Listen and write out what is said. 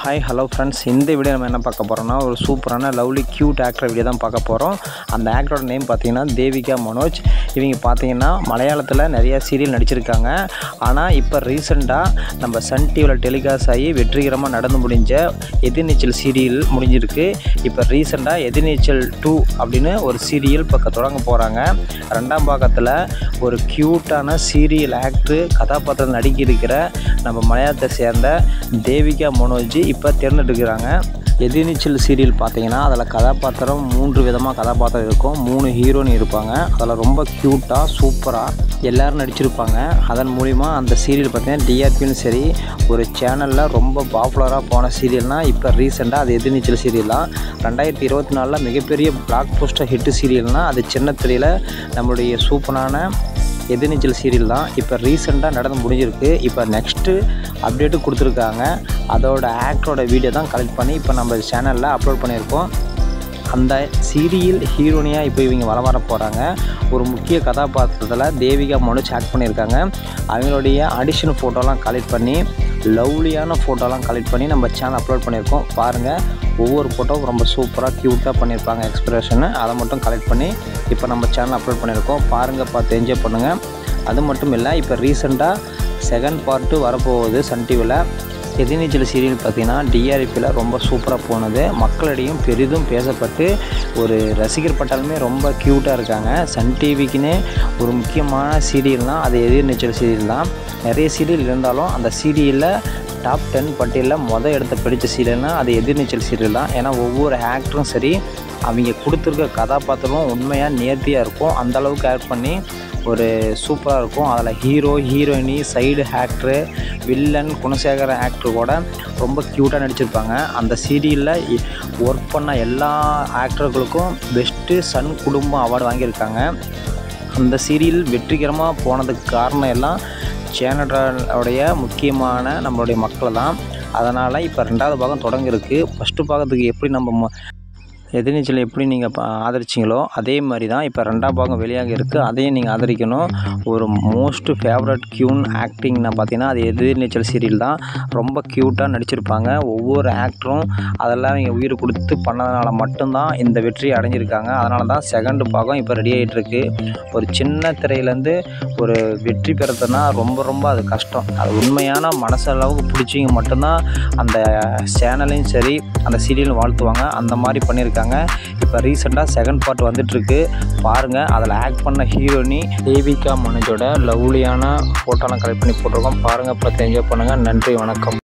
hi hello friends இந்த video நம்ம என்ன பார்க்க போகிறோம்னா ஒரு சூப்பரான லவ்லி க்யூட் ஆக்டர் வீடியோ தான் பார்க்க போகிறோம் அந்த ஆக்டரோட நேம் பார்த்தீங்கன்னா தேவிகா மனோஜ் இவங்க பார்த்தீங்கன்னா மலையாளத்தில் நிறைய சீரியல் நடிச்சிருக்காங்க ஆனால் இப்போ ரீசெண்டாக நம்ம சன் டிவியில் டெலிகாஸ்ட் ஆகி வெற்றிகரமாக நடந்து முடிஞ்ச எதிர்நீச்சல் சீரியல் முடிஞ்சிருக்கு இப்போ ரீசெண்டாக எதிர்நீச்சல் டூ அப்படின்னு ஒரு சீரியல் இப்போ தொடங்க போகிறாங்க ரெண்டாம் பாகத்தில் ஒரு க்யூட்டான சீரியல் ஆக்டர் கதாபாத்திரம் நடிக்க இருக்கிற நம்ம மலையாளத்தை சேர்ந்த தேவிகா மனோஜ் இப்போ தேர்ந்தெடுக்கிறாங்க எதிர்நீச்சல் சீரியல் பார்த்தீங்கன்னா அதில் கதாபாத்திரம் மூன்று விதமாக கதாபாத்திரம் இருக்கும் மூணு ஹீரோயின் இருப்பாங்க அதில் ரொம்ப க்யூட்டாக சூப்பராக எல்லோரும் நடிச்சிருப்பாங்க அதன் மூலிமா அந்த சீரியல் பார்த்தீங்கன்னா டிஆர்பியும் சரி ஒரு சேனலில் ரொம்ப பாப்புலராக போன சீரியல்னால் இப்போ ரீசெண்டாக அது எதிர்நீச்சல் சீரியல் தான் ரெண்டாயிரத்தி இருபத்தி நாலில் மிகப்பெரிய பிளாக் போஸ்டர் ஹிட் சீரியல்னால் அது சின்ன திரையில் நம்மளுடைய சூப்பரான எதிர்நீச்சல் சீரியல் தான் இப்போ ரீசெண்டாக நடந்து முடிஞ்சிருக்கு இப்போ நெக்ஸ்ட்டு அப்டேட்டு கொடுத்துருக்காங்க அதோட ஆக்டரோட வீடியோ தான் கலெக்ட் பண்ணி இப்போ நம்ம சேனலில் அப்லோட் பண்ணியிருக்கோம் அந்த சீரியல் ஹீரோனியாக இப்போ இவங்க வர வர போகிறாங்க ஒரு முக்கிய கதாபாத்திரத்தில் தேவிகா மனோஜ் ஆக்ட் பண்ணியிருக்காங்க அவங்களுடைய ஆடிஷன் ஃபோட்டோலாம் கலெக்ட் பண்ணி லவ்லியான ஃபோட்டோலாம் கலெக்ட் பண்ணி நம்ம சேனல் அப்லோட் பண்ணியிருக்கோம் பாருங்கள் ஒவ்வொரு ஃபோட்டோவும் ரொம்ப சூப்பராக க்யூட்டாக பண்ணியிருப்பாங்க எக்ஸ்பிரஷனு அதை மட்டும் கலெக்ட் பண்ணி இப்போ நம்ம சேனல் அப்லோட் பண்ணியிருக்கோம் பாருங்கள் பார்த்து என்ஜாய் பண்ணுங்கள் அது மட்டும் இல்லை இப்போ ரீசெண்டாக செகண்ட் பார்ட்டு வரப்போகுது சன் டிவியில் எதிர்நீச்சல் சீரியல் பார்த்திங்கன்னா டிஆர்பியில் ரொம்ப சூப்பராக போனது மக்களிடையும் பெரிதும் பேசப்பட்டு ஒரு ரசிகர் பட்டாலுமே ரொம்ப க்யூட்டாக இருக்காங்க சன் டிவிக்குன்னு ஒரு முக்கியமான சீரியல்னால் அது எதிர்நீச்சல் சீரியல் தான் நிறைய சீரியல் இருந்தாலும் அந்த சீரியலில் டாப் டென் பட்டியலில் மொதல் இடத்த பிடிச்ச சீரியல்னால் அது எதிர்நீச்சல் சீரியல் தான் ஏன்னா ஒவ்வொரு ஆக்டரும் சரி அவங்க கொடுத்துருக்க கதாபாத்திரமும் உண்மையாக நேர்த்தியாக இருக்கும் அந்தளவுக்கு ஆக்ட் பண்ணி ஒரு சூப்பராக இருக்கும் அதில் hero heroine side actor villain Gunasekara actor கூட ரொம்ப க்யூட்டாக நடிச்சிருப்பாங்க அந்த சீரியலில் ஒர்க் பண்ண எல்லா ஆக்டர்களுக்கும் பெஸ்ட்டு சன் குடும்பம் அவார்டு வாங்கியிருக்காங்க அந்த சீரியல் வெற்றிகரமாக போனதுக்கு காரணம் எல்லாம் சேனலோடைய முக்கியமான நம்மளுடைய மக்கள் தான் அதனால் இப்போ ரெண்டாவது பாகம் தொடங்கிருக்கு ஃபஸ்ட்டு பாகத்துக்கு எப்படி நம்ம எதிர்நீச்சல் எப்படி நீங்கள் ஆதரிச்சிங்களோ அதே மாதிரி தான் இப்போ ரெண்டாம் பாகம் வெளியாக இருக்குது அதையும் நீங்கள் ஆதரிக்கணும் ஒரு மோஸ்ட் ஃபேவரட் க்யூன் ஆக்டிங்னா பார்த்தீங்கன்னா அது எதிர்நீச்சல் சீரியல் தான் ரொம்ப க்யூட்டாக நடிச்சிருப்பாங்க ஒவ்வொரு ஆக்டரும் அதெல்லாம் இங்கே உயிர் கொடுத்து பண்ணதுனால மட்டும்தான் இந்த வெற்றி அடைஞ்சிருக்காங்க அதனால தான் செகண்ட் பாகம் இப்போ ரெடி ஆகிட்டுருக்கு ஒரு சின்ன திரையிலேருந்து ஒரு வெற்றி பெறதுனா ரொம்ப ரொம்ப அது கஷ்டம் அது உண்மையான மனசளவுக்கு பிடிச்சிங்க மட்டும்தான் அந்த சேனலையும் சரி அந்த சீரியலும் வாழ்த்துவாங்க அந்த மாதிரி பண்ணியிருக்காங்க இப்போ ரீசெண்டாக செகண்ட் பார்ட் வந்துட்டுருக்கு பாருங்கள் அதில் ஆக்ட் பண்ண ஹீரோனி தேவிகா மனோஜோட லவ்லியான ஃபோட்டோலாம் கலெக்ட் பண்ணி போட்டிருக்கோம் பாருங்கள் பார்த்து என்ஜாய் பண்ணுங்கள் நன்றி வணக்கம்